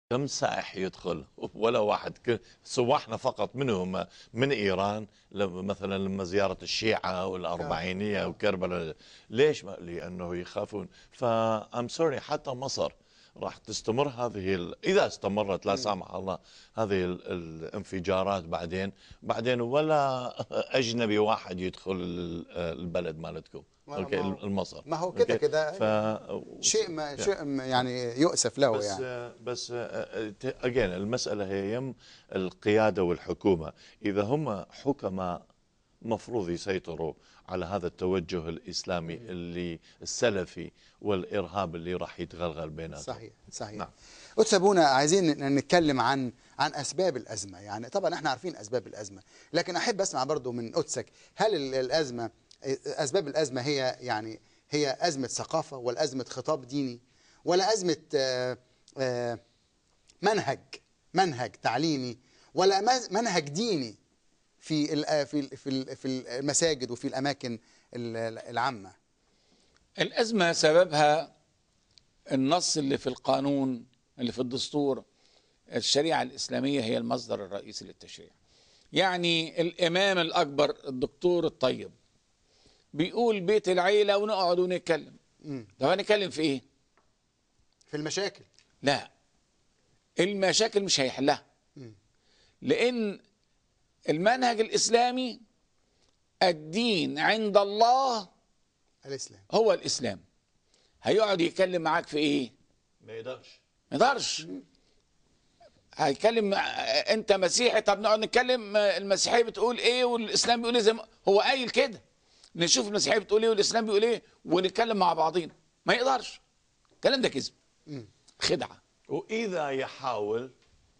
كم سائح يدخل ولا واحد ك- سواحنا فقط منهم من ايران لما- مثلا لما زياره الشيعه والاربعينيه وكربلاء ليش ما لانه يخافون فام سوري حتى مصر راح تستمر هذه ال... اذا استمرت لا سامح الله هذه ال... الانفجارات بعدين بعدين ولا اجنبي واحد يدخل ال- البلد مالتكم ما- اوكي ما هو- المصر ما هو كده أوكي؟ كده ف... شيء ما شيء ما يعني يؤسف له بس يعني بس اجين المساله هي يم القياده والحكومه اذا هم حكماء مفروض يسيطروا على هذا التوجه الاسلامي اللي السلفي والارهاب اللي راح يتغلغل بيناتهم صحيح صحيح نعم. قدس ابونا عايزين ن- نتكلم عن عن اسباب الازمه يعني طبعا احنا عارفين اسباب الازمه لكن احب اسمع برضو من قدسك هل ال- الازمه اسباب الازمه هي يعني هي ازمه ثقافه ولا ازمه خطاب ديني ولا ازمه آه، آه، منهج منهج تعليمي ولا مز- منهج ديني في ال- في ال- في ال- في المساجد وفي الاماكن ال- العامه الأزمة سببها النص اللي في القانون اللي في الدستور الشريعة الإسلامية هي المصدر الرئيسي للتشريع يعني الإمام الأكبر الدكتور الطيب بيقول بيت العيلة ونقعد ونتكلم مم. طب هنتكلم في إيه؟ في المشاكل لا المشاكل مش هيحلها مم. لأن المنهج الإسلامي الدين عند الله الاسلام هو الإسلام هيقعد يتكلم معاك في إيه؟ ما يقدرش ما يقدرش هيتكلم مع- انت مسيحي طب نقعد نتكلم المسيحيه بتقول ايه والاسلام بيقول ايه زي ما هو قايل كده نشوف المسيحيه بتقول ايه والاسلام بيقول ايه ونتكلم مع بعضينا ما يقدرش الكلام ده كذب مم. خدعه واذا يحاول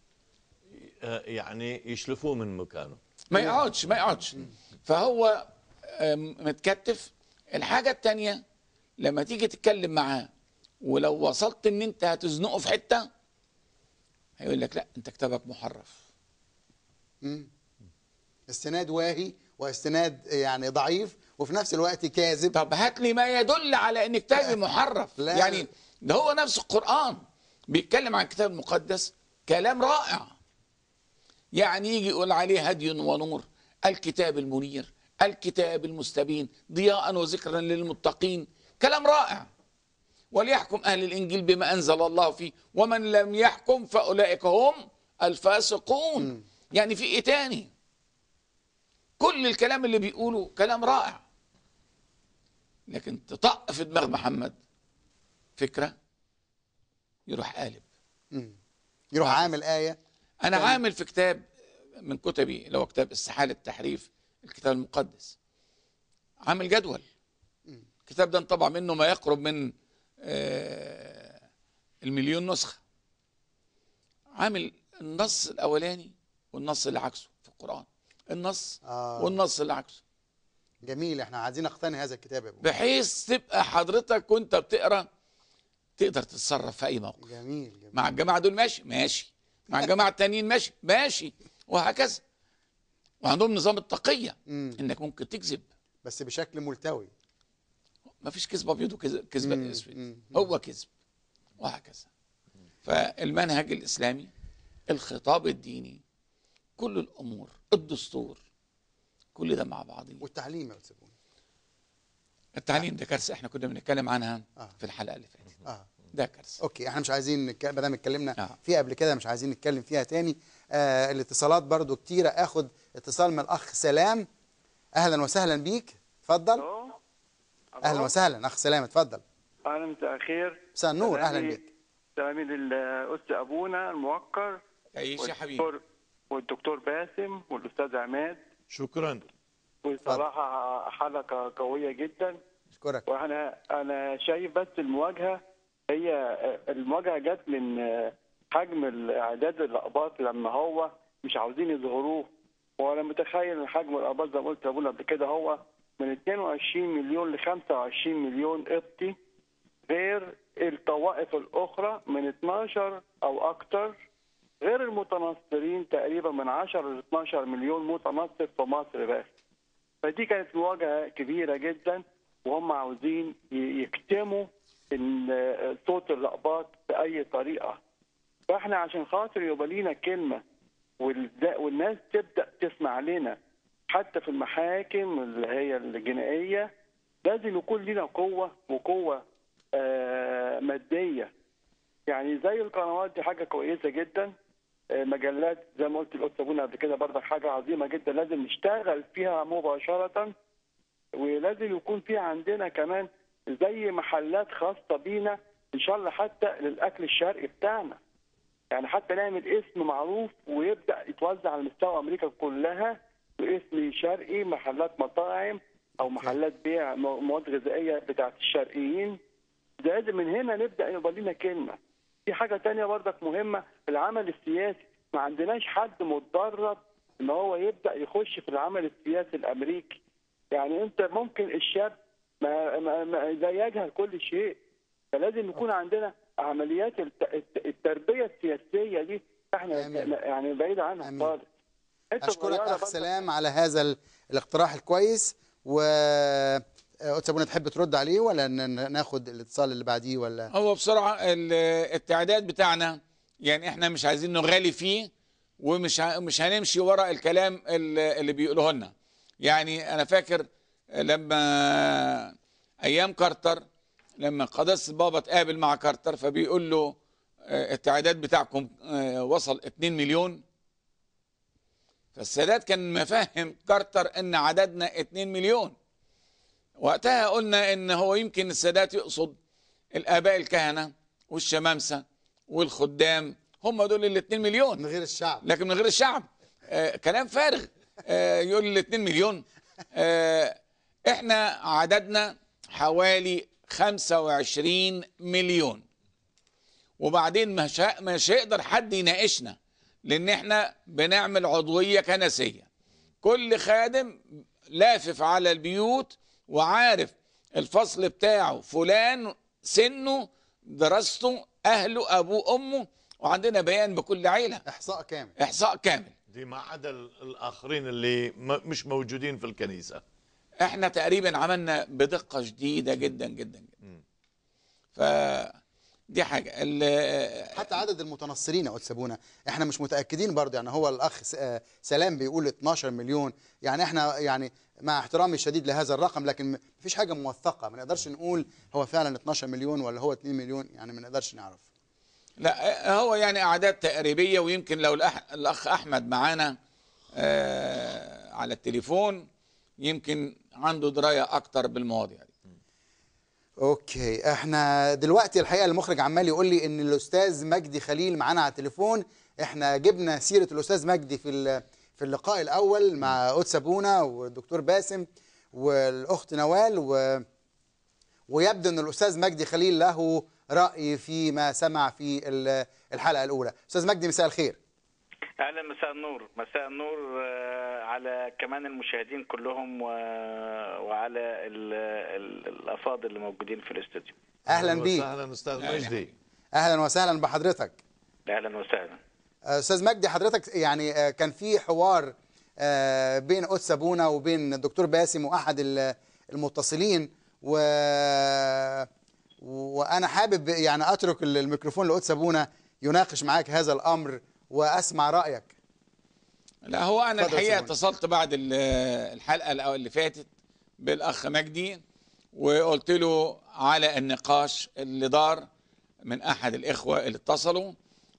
آه، يعني يشلفوه من مكانه ما يقعدش ما يقعدش فهو آم، متكتف الحاجه التانية لما تيجي تتكلم معاه ولو وصلت ان انت هتزنقه في حته هيقول لك لا انت كتابك محرف مم. استناد واهي واستناد يعني ضعيف وفي نفس الوقت كاذب طب هات لي ما يدل على ان كتابي محرف لا. يعني ده هو نفس القرآن بيتكلم عن الكتاب المقدس كلام رائع يعني يجي يقول عليه هدي ونور الكتاب المنير الكتاب المستبين ضياء وذكرا للمتقين كلام رائع وليحكم أهل الإنجيل بما أنزل الله فيه ومن لم يحكم فأولئك هم الفاسقون يعني في إيه تاني كل الكلام اللي بيقوله كلام رائع لكن تطق في دماغ محمد فكرة يروح قالب مم. يروح عامل آية أنا تمام. عامل في كتاب من كتبي اللي هو كتاب استحالة التحريف الكتاب المقدس عامل جدول الكتاب ده انطبع منه ما يقرب من آه، المليون نسخة عامل النص الأولاني والنص اللي عكسه في القرآن النص آه. والنص اللي عكسه جميل احنا عايزين نقتني هذا الكتاب يا ابو بحيث تبقى حضرتك وانت بتقرا تقدر تتصرف في اي موقف جميل جميل مع الجماعه دول ماشي ماشي مع الجماعه التانيين ماشي ماشي وهكذا وعندهم نظام التقيه مم. انك ممكن تكذب بس بشكل ملتوي ما فيش كذب ابيض وكذب مم. اسود مم. هو كذب وهكذا فالمنهج الاسلامي الخطاب الديني كل الامور الدستور كل ده مع بعضه والتعليم يا استاذ أبو. التعليم ده كارثه احنا كنا بنتكلم عنها آه. في الحلقه اللي فاتت اه ده كارثه اوكي احنا مش عايزين نك... ما دام اتكلمنا آه. فيها قبل كده مش عايزين نتكلم فيها تاني آه الاتصالات برضو كتيرة اخد اتصال من الاخ سلام اهلا وسهلا بيك اتفضل الو اهلا وسهلا اخ سلام اتفضل اهلا مساء الخير مساء النور اهلا سلامي- بيك سلامي للاستاذ ابونا الموقر تعيش يا حبيبي والدكتور والدكتور باسم والاستاذ عماد شكرا وصراحه حلقه قويه جدا اشكرك وانا انا شايف بس المواجهه هي المواجهه جت من حجم الاعداد الاقباط لما هو مش عاوزين يظهروه وانا متخيل ان حجم الاقباط زي ما قلت لابونا قبل كده هو من 22 مليون ل 25 مليون قبطي غير الطوائف الاخرى من 12 او اكثر غير المتنصرين تقريبا من 10 ل 12 مليون متنصر في مصر بس فدي كانت مواجهه كبيره جدا وهم عاوزين ي- يكتموا إن صوت الاقباط باي طريقه فاحنا عشان خاطر يبقى لينا كلمه والد- والناس تبدا تسمع لنا حتى في المحاكم اللي هي الجنائيه لازم يكون لنا قوه وقوه آه، ماديه يعني زي القنوات دي حاجه كويسه جدا آه، مجلات زي ما قلت الاستاذ ابونا قبل كده برضك حاجه عظيمه جدا لازم نشتغل فيها مباشره ولازم يكون في عندنا كمان زي محلات خاصه بينا ان شاء الله حتى للاكل الشرقي بتاعنا يعني حتى نعمل اسم معروف ويبدا يتوزع على مستوى امريكا كلها باسم شرقي محلات مطاعم او محلات بيع م- مواد غذائيه بتاعت الشرقيين لازم من هنا نبدا يبقى لنا كلمه في حاجه تانية برضك مهمه العمل السياسي ما عندناش حد متدرب ان هو يبدا يخش في العمل السياسي الامريكي يعني انت ممكن الشاب ما, ما, ما لا يجهل كل شيء فلازم يكون عندنا عمليات الت- الت- التربيه السياسيه دي احنا آمين. يعني بعيد عنها آمين. خالص حتة اشكرك صغيرة اخ برضك. سلام على هذا ال- الاقتراح الكويس و آه، قدس ابونا تحب ترد عليه ولا ن- ن- ناخد الاتصال اللي بعديه ولا هو بسرعه ال- التعداد بتاعنا يعني احنا مش عايزين نغالي فيه ومش ه- مش هنمشي ورا الكلام ال- اللي بيقوله لنا يعني انا فاكر لما ايام كارتر لما قداسه بابا تقابل مع كارتر فبيقول له آه، التعداد بتاعكم آه، وصل 2 مليون فالسادات كان مفهم كارتر ان عددنا 2 مليون وقتها قلنا ان هو يمكن السادات يقصد الاباء الكهنه والشمامسه والخدام هم دول ال 2 مليون من غير الشعب لكن من غير الشعب آه كلام فارغ آه يقول ال 2 مليون آه احنا عددنا حوالي 25 مليون وبعدين مش ه- مش هيقدر حد يناقشنا لان احنا بنعمل عضويه كنسيه كل خادم لافف على البيوت وعارف الفصل بتاعه فلان سنه دراسته اهله ابوه امه وعندنا بيان بكل عيله احصاء كامل احصاء كامل دي ما عدا ال- الاخرين اللي م- مش موجودين في الكنيسه احنا تقريبا عملنا بدقه شديده جدا جدا جدا ف دي حاجه ال- حتى عدد المتنصرين يا قدس ابونا احنا مش متاكدين برضه يعني هو الاخ س- آه، سلام بيقول 12 مليون يعني احنا يعني مع احترامي الشديد لهذا الرقم لكن مفيش حاجه موثقه ما نقدرش نقول هو فعلا 12 مليون ولا هو 2 مليون يعني ما نقدرش نعرف لا هو يعني اعداد تقريبيه ويمكن لو الأح... الاخ احمد معانا آه على التليفون يمكن عنده درايه اكتر بالمواضيع دي اوكي احنا دلوقتي الحقيقه المخرج عمال يقول لي ان الاستاذ مجدي خليل معانا على التليفون احنا جبنا سيره الاستاذ مجدي في ال- في اللقاء الاول مع قدس ابونا والدكتور باسم والاخت نوال و ويبدو ان الاستاذ مجدي خليل له راي فيما سمع في ال- الحلقه الاولى استاذ مجدي مساء الخير اهلا مساء النور مساء النور آه، على كمان المشاهدين كلهم و... وعلى ال... ال... الافاضل اللي موجودين في الاستوديو اهلا بيك اهلا استاذ أهلا. مجدي اهلا وسهلا بحضرتك اهلا وسهلا استاذ مجدي حضرتك يعني آه، كان في حوار آه، بين قدس ابونا وبين الدكتور باسم واحد ال- المتصلين و وانا حابب يعني اترك الميكروفون لقدس ابونا يناقش معاك هذا الامر واسمع رايك لا هو انا اتفضل يا الحقيقه سيمون. اتصلت بعد ال- الحلقه الأول اللي فاتت بالاخ مجدي وقلت له على النقاش اللي دار من احد الاخوه اللي اتصلوا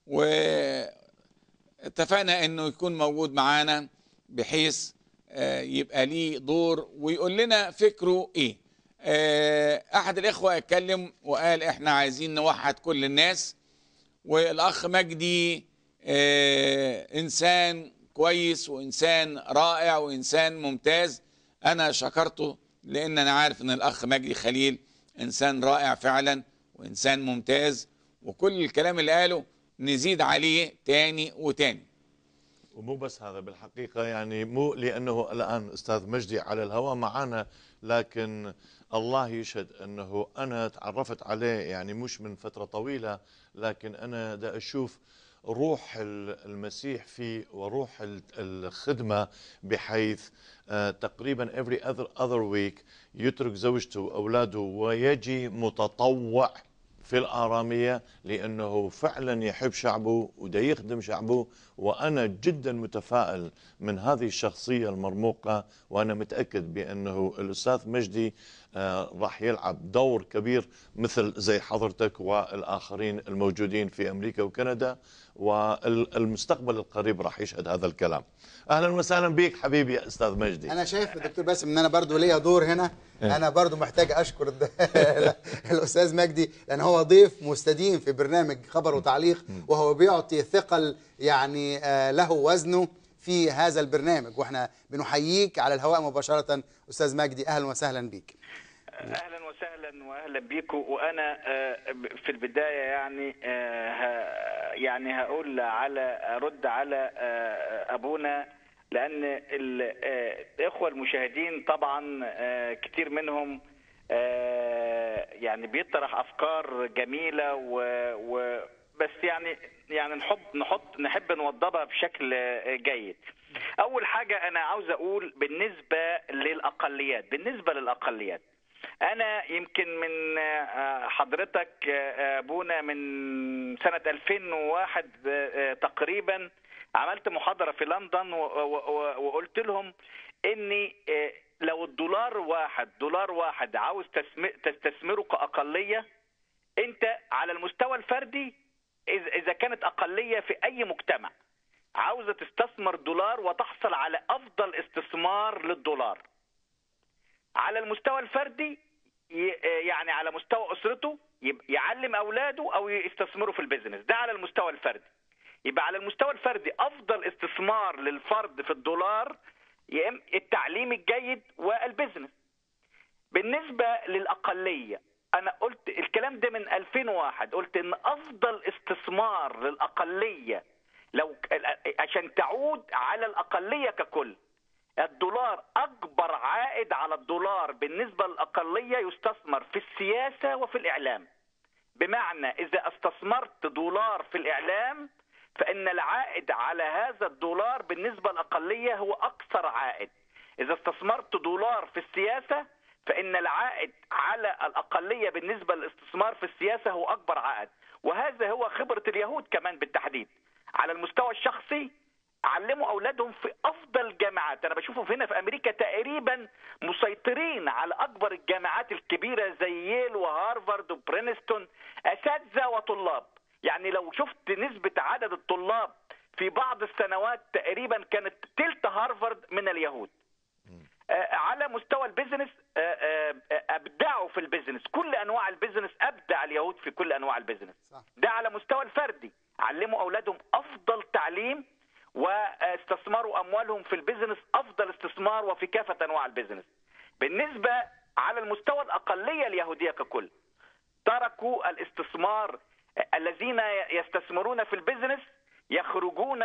واتفقنا انه يكون موجود معانا بحيث آه، يبقى ليه دور ويقول لنا فكره ايه آه، احد الاخوه اتكلم وقال احنا عايزين نوحد كل الناس والاخ مجدي آه، انسان كويس وانسان رائع وانسان ممتاز انا شكرته لان انا عارف ان الاخ مجدي خليل انسان رائع فعلا وانسان ممتاز وكل الكلام اللي قاله نزيد عليه تاني وتاني ومو بس هذا بالحقيقة يعني مو لأنه الآن أستاذ مجدي على الهواء معنا لكن الله يشهد أنه أنا تعرفت عليه يعني مش من فترة طويلة لكن أنا دا أشوف روح ال- المسيح فيه وروح ال- الخدمة بحيث آه، تقريبا every other, other week يترك زوجته وأولاده ويجي متطوع في الآرامية لأنه فعلا يحب شعبه ودا يخدم شعبه وأنا جدا متفائل من هذه الشخصية المرموقة وأنا متأكد بأنه الأستاذ مجدي آه، راح يلعب دور كبير مثل زي حضرتك والآخرين الموجودين في أمريكا وكندا والمستقبل القريب راح يشهد هذا الكلام أهلا وسهلا بك حبيبي يا أستاذ مجدي انا شايف دكتور باسم ان انا برضو ليا دور هنا انا برضو محتاج اشكر الد- الاستاذ مجدي لان هو ضيف مستديم في برنامج خبر وتعليق وهو بيعطي ثقل يعني آه، له وزنه في هذا البرنامج واحنا بنحييك على الهواء مباشره استاذ مجدي اهلا وسهلا بيك اهلا وسهلا واهلا بيكم وانا آه، في البدايه يعني آه، ه- يعني هقول على ارد على آه، ابونا لان ال- آه، الاخوه المشاهدين طبعا آه، كتير منهم آه، يعني بيطرح افكار جميله و و- بس يعني يعني نحب نحط نحب نوضبها بشكل آه، جيد. اول حاجه انا عاوز اقول بالنسبه للاقليات، بالنسبه للاقليات انا يمكن من آه، حضرتك آه، ابونا من سنه 2001 آه، تقريبا عملت محاضره في لندن و- و- و- وقلت لهم اني آه، لو الدولار واحد دولار واحد عاوز تسم- تستثمره كاقليه انت على المستوى الفردي إذا إذا كانت أقلية في أي مجتمع عاوزة تستثمر دولار وتحصل على أفضل استثمار للدولار على المستوى الفردي ي- يعني على مستوى أسرته يب- يعلم أولاده أو يستثمروا في البيزنس ده على المستوى الفردي يبقى على المستوى الفردي أفضل استثمار للفرد في الدولار يا إما التعليم الجيد والبيزنس بالنسبة للأقلية أنا قلت الكلام ده من 2001 قلت إن أفضل استثمار للأقلية لو عشان تعود على الأقلية ككل الدولار أكبر عائد على الدولار بالنسبة للأقلية يستثمر في السياسة وفي الإعلام بمعنى إذا استثمرت دولار في الإعلام فإن العائد على هذا الدولار بالنسبة للأقلية هو أكثر عائد إذا استثمرت دولار في السياسة فإن العائد على الأقلية بالنسبة للاستثمار في السياسة هو أكبر عائد وهذا هو خبرة اليهود كمان بالتحديد على المستوى الشخصي علموا أولادهم في أفضل الجامعات أنا بشوفهم هنا في أمريكا تقريبا مسيطرين على أكبر الجامعات الكبيرة زي ييل وهارفارد وبرينستون أساتذة وطلاب يعني لو شفت نسبة عدد الطلاب في بعض السنوات تقريبا كانت تلت هارفارد من اليهود آه، على مستوى البيزنس آه، آه، آه، ابدعوا في البيزنس كل انواع البيزنس ابدع اليهود في كل انواع البيزنس صح. ده على مستوى الفردي علموا اولادهم افضل تعليم واستثمروا اموالهم في البيزنس افضل استثمار وفي كافه انواع البيزنس بالنسبه على المستوى الاقليه اليهوديه ككل تركوا الاستثمار الذين يستثمرون في البيزنس يخرجون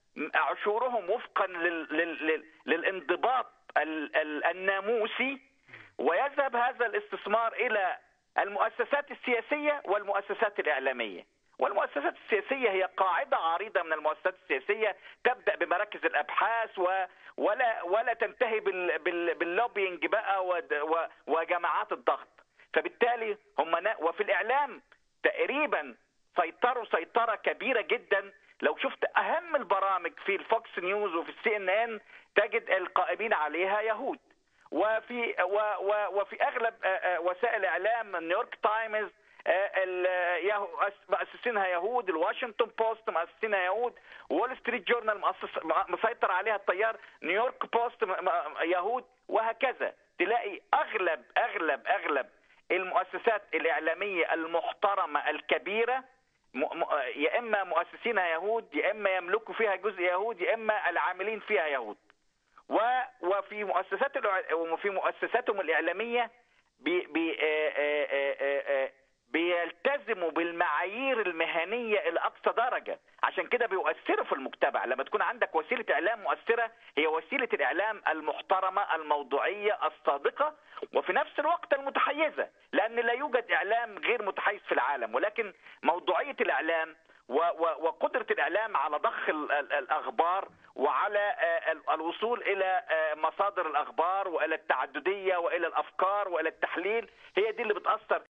عشورهم وفقا لل... لل... لل... للانضباط ال... ال... الناموسي ويذهب هذا الاستثمار الى المؤسسات السياسيه والمؤسسات الاعلاميه والمؤسسات السياسيه هي قاعده عريضه من المؤسسات السياسيه تبدا بمراكز الابحاث و... ولا ولا تنتهي بال... بال... باللوبينج بقى و... و... وجماعات الضغط فبالتالي هم نا... وفي الاعلام تقريبا سيطروا سيطره كبيره جدا لو شفت اهم البرامج في الفوكس نيوز وفي السي ان ان تجد القائمين عليها يهود وفي و و وفي اغلب آه، آه، وسائل اعلام نيويورك تايمز آه، ال- آه، يهو- أس- مؤسسينها يهود الواشنطن بوست مؤسسينها يهود وول ستريت جورنال مؤسس مسيطر عليها التيار نيويورك بوست م- م- يهود وهكذا تلاقي اغلب اغلب اغلب المؤسسات الاعلاميه المحترمه الكبيره م- م- يا اما مؤسسينها يهود يا اما يملكوا فيها جزء يهود يا اما العاملين فيها يهود و- وفي مؤسسات الع- وفي مؤسساتهم الاعلاميه بي بي آه، آه، آه، آه، آه، بيلتزموا بالمعايير المهنيه الى اقصى درجه عشان كده بيؤثروا في المجتمع لما تكون عندك وسيله اعلام مؤثره هي وسيله الاعلام المحترمه الموضوعيه الصادقه وفي نفس الوقت المتحيزه لان لا يوجد اعلام غير متحيز في العالم ولكن موضوعيه الاعلام و- و- وقدرة الإعلام على ضخ ال- ال- الأخبار وعلى آه، ال- الوصول إلى آه، مصادر الأخبار وإلى التعددية وإلى الأفكار وإلى التحليل هي دي اللي بتأثر